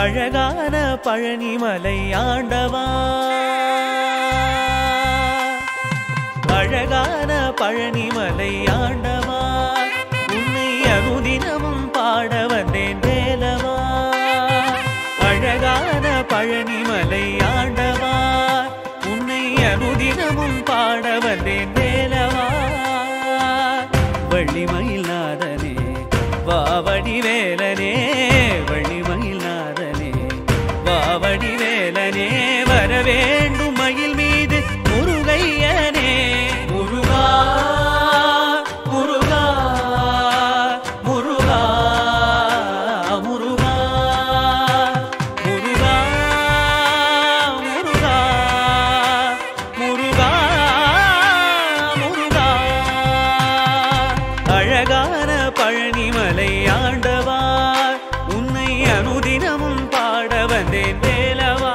அழகான பழனிமலை ஆண்டவா அழகான பழனிமலை ஆண்டவா உன்னை அனுதினமும் பாட வந்தேன் வேலவா அழகான பழனிமலை ஆண்டவா உன்னை அனுதினமும் பாட வந்தேன் வேலவா வள்ளிமயில் நாதனே வாவடி வேலனே வள்ளிமயில் நாதனே வாவடி வேலனே வர வேண்டும் மயில் மீது முருகையனே முருகா முருகா முருகா முருகா முருகா முருகா முருகா முருகா அழகான பழனிமலை ஆண்டவா உன்னை அனுதினமும் பாட வந்தேன் வேலவா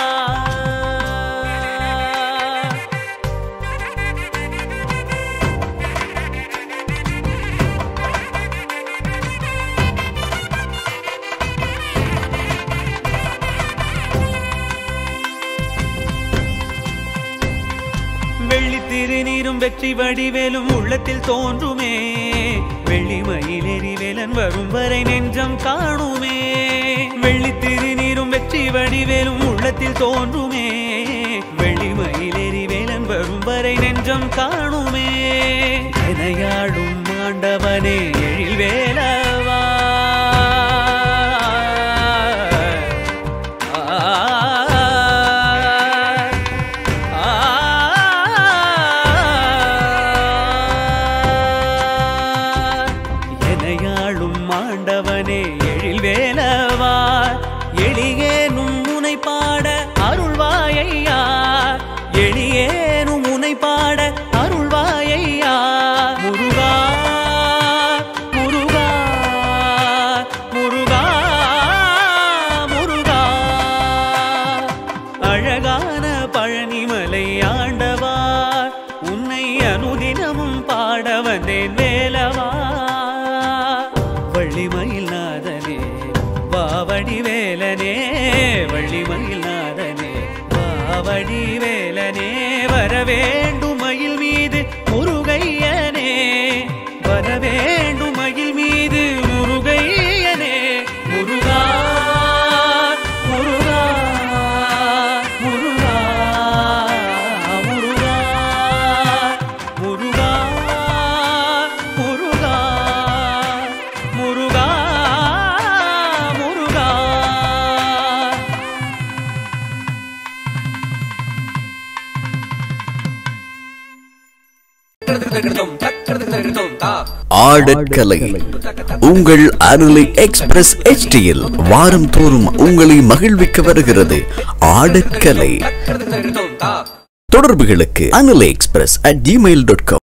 வெள்ளி திருநீரும் வெற்றி வடிவேலும் உள்ளத்தில் தோன்றுமே வெள்ளி மயிலேறி வேலன் வரும் வரை நெஞ்சம் காணுமே வெள்ளி திருநீரும் வெற்றி வடிவேலும் உள்ளத்தில் தோன்றுமே வெள்ளி மயிலேறி வேலன் வரும் வரை நெஞ்சம் காணுமே எனையாடும் ஆண்டவனே எழில் வேலவா எனையாளும் ஆண்டவனே எழில் வேலவா எளியேனும் முனை பாட அருள்வாயையா எளியேனும் முனை பாட அருள்வாயையா முருகா முருகா முருகா முருகா அழகான பழனிமலை ஆண்டவா உன்னை அனுதினமும் பாட வந்தேன் வேலவா வள்ளிமயில் நாதனே வாவடி வேலனே வள்ளிமயில் நாதனே வாவடி வேலனே வர வேண்டும் மயில் மீது முருகையனே வர வேண்டும் மயில் மீது முருகையனே முருகா முருகா முருகா முருகா முருகா முருகா முருகா முருகா ஆடற்கலை உங்கள் அருளை எக்ஸ்பிரஸ் எச்டியில் வாரம் தோறும் உங்களை மகிழ்விக்க வருகிறது ஆடற்கலை தொடர்புகளுக்கு அனுலை express at Gmail dot com